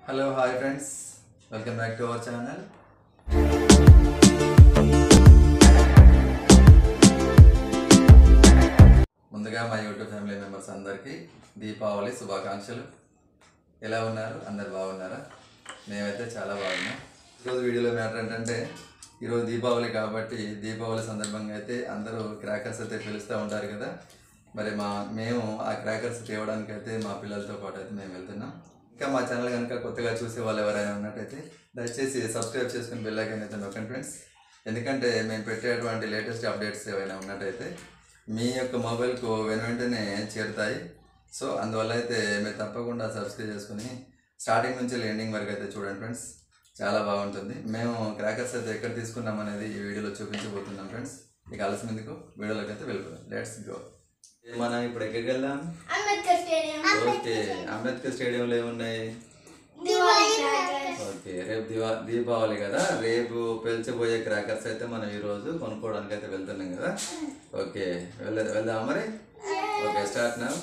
Hello hi friends welcome back to our channel ముందుగా మా YouTube family members అందరికీ దీపావళి శుభాకాంక్షలు ఎలా ఉన్నారు అందరు బాగున్నారా మేమైతే చాలా బాగున్నాం ఈరోజు వీడియోలో మ్యాటర్ ఏంటంటే ఈరోజు దీపావళి కాబట్టి దీపావళి సందర్భంగా అయితే అందరూ క్రాకర్స్ అయితే పిలుస్తూ ఉంటారు కదా మరి మా మేము ఆ క్రాకర్స్ తేవడానికి అయితే మా పిల్లలతో పాటు అయితే మేము వెళ్తున్నాం ఇంకా మా ఛానల్ కనుక కొత్తగా చూసే వాళ్ళు ఎవరైనా ఉన్నట్టయితే దయచేసి సబ్స్క్రైబ్ చేసుకుని బెల్ ఐకాన్ అయితే నొక్కండి ఫ్రెండ్స్ ఎందుకంటే మేము పెట్టేటువంటి లేటెస్ట్ అప్డేట్స్ ఏవైనా ఉన్నట్టయితే మీ యొక్క మొబైల్కు వెను వెంటనే చేరుతాయి సో అందువల్ల అయితే మీరు తప్పకుండా సబ్స్క్రైబ్ చేసుకుని స్టార్టింగ్ నుంచి ఎండింగ్ వరకు అయితే చూడండి ఫ్రెండ్స్ చాలా బాగుంటుంది మేము క్రాకర్స్ అయితే ఎక్కడ తీసుకున్నాం అనేది ఈ వీడియోలో చూపించబోతున్నాం ఫ్రెండ్స్ ఇక ఆలస్యం ఎందుకు వీడియోలోకి అయితే వెళ్ళిపోదాం లెట్స్ గో మనం ఇప్పుడు ఎక్కడికి వెళ్దాం అంబేద్కర్ స్టేడియం ఓకే అంబేద్కర్ స్టేడియంలో ఏమున్నాయి దివాళీ క్రాకర్స్ ఓకే రేపు దివా దీపావళి కదా రేపు పెంచబోయే క్రాకర్స్ అయితే మనం ఈ రోజు కొనుక్కోవడానికి అయితే వెళ్తున్నాం కదా ఓకే వెళ్ళ వెళ్దాం మరి ఓకే స్టార్ట్ నా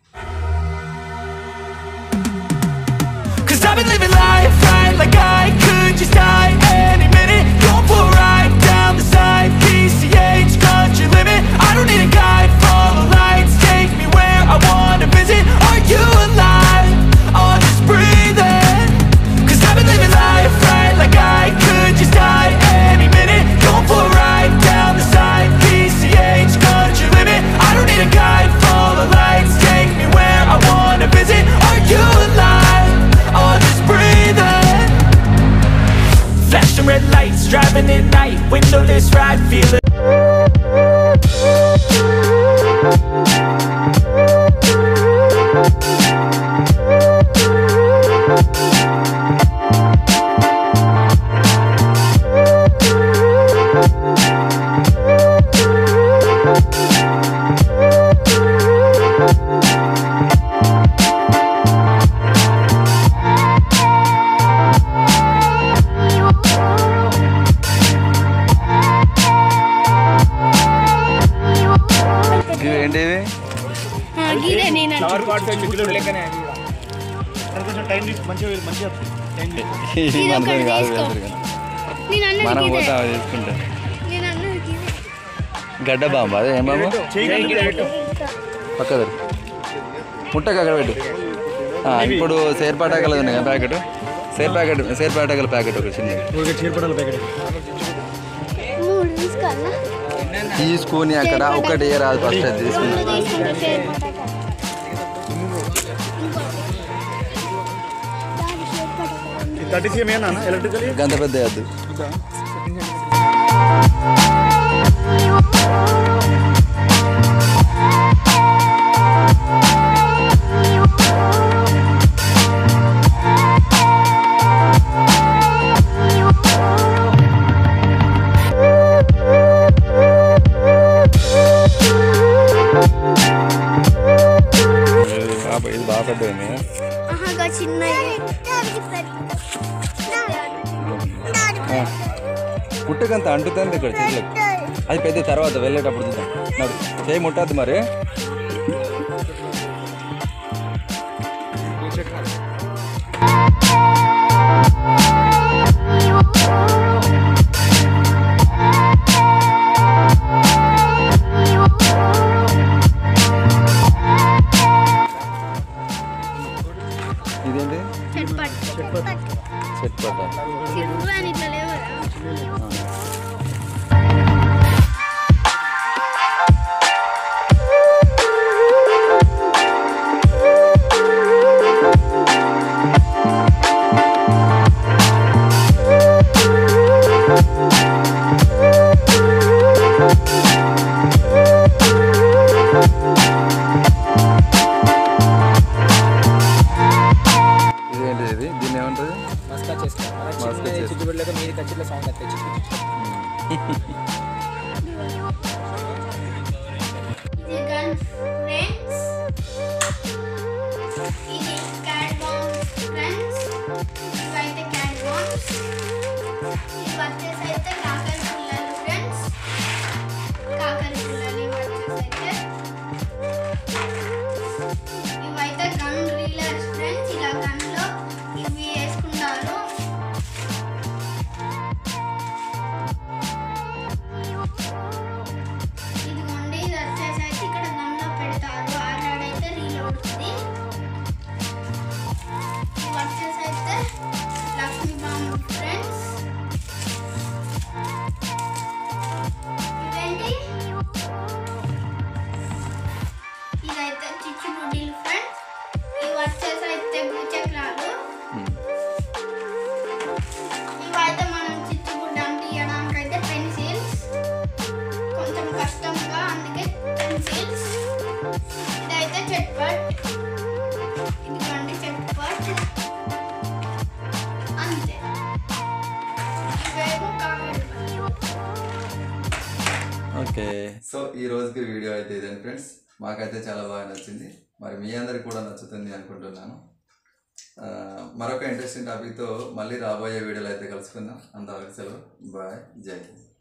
Cause I've been living life right like I could just die any minute Going for a ride down the side PCH country limit I don't need a guide, follow lights Take me where I wanna visit Are you alive? Or just breathing? Cause I've been living life right like I could just die any minute Going for a ride down the side PCH country limit I don't need a guide, follow lights Take me where I wanna visit Are you alive? Or just breathing? Flashing red lights, driving at night Windowless ride, feel it ఏంటివి గిరే నేను flower pots చిక్కుడు లెక్కనే అది కూడా. అది కొంచెం time తీసు మంచిగా మంచిగా టైం తీసు ఇది ఒకటి తీసుకో. నేను అన్నది మనం గిదే. పోతా తీసుకుంటా నేను అన్నది గిదే. గడ్డ బాంబు అదే ఏం బాంబు చెయ్యి పక్కది ముట్టకు అక్కడ పెట్టు ఆ, ఇప్పుడు సేర్ పాటాకలు ఉన్నాయి కదా ప్యాకెట్ సేర్ ప్యాకెట్ సేర్ పాటాకల ప్యాకెట్ ఒక చిన్న చీరపడాలి ప్యాకెట్ మూడు తీసుకోవాలా? తీసుకొని అక్కడ ఒకటి ఏ రాదు ఫస్ట్ అది తీసుకుని మూడు తీసుకుంటే షేర్ పటాకా. ఇంకో. దాని షేర్ పటాకా ఉంది. థర్టీ సీఎం ఏనా ఎలక్ట్రికల్ గంత పెద్ద వద్దు బాగా ఇది బాగా పెద్ద ఉంది ఆహా, ఇంకా చిన్నది. పుట్టకంత అంటుతుంది ఇక్కడ చెట్లకు అది పెద్ద తర్వాత వెళ్ళేటప్పుడు చూద్దాం నడు చేయి ముట్టద్దు మరి ఇదేంటి షేర్ పటాకా. చెట్ పట్ట చిరుగు అని ఇట్లా లేవరా? ఇదేంటి ఇది దీన్ని ఏమంటుంది మస్కా చేసుకో మస్కా చేసుకో. చిట్టు పెట్టలేక మీరు కచ్చిట్ల సౌండ్ వస్తాయి చిక్కు చిక్కు ఇది గన్ ఫ్రెండ్స్ ఇది క్యాట్ బాంబ్స్ ఫ్రెండ్స్ ఇవైతే క్యాట్ బాంబ్స్ ఇవి వచ్చేసి అయితే కాకర పుల్లలు ఫ్రెండ్స్ కాకర పుల్లలు ఇవి వచ్చేసి అయితే ఇవైతే గన్ రీలర్స్ ఫ్రెండ్స్ ఇలా గన్లో ఇవి వేసి ఓకే సో ఈ రోజుకి వీడియో అయితే ఇదండి ఫ్రెండ్స్ మాకైతే చాలా బాగా నచ్చింది మరి మీ అందరికి కూడా నచ్చుతుంది అనుకుంటున్నాను ఆ, మరొక ఇంట్రెస్టింగ్ టాపిక్తో మళ్ళీ రాబోయే వీడియోలో అయితే కలుసుకుందాం అంతవరకు సెలవు బాయ్ జై హింద్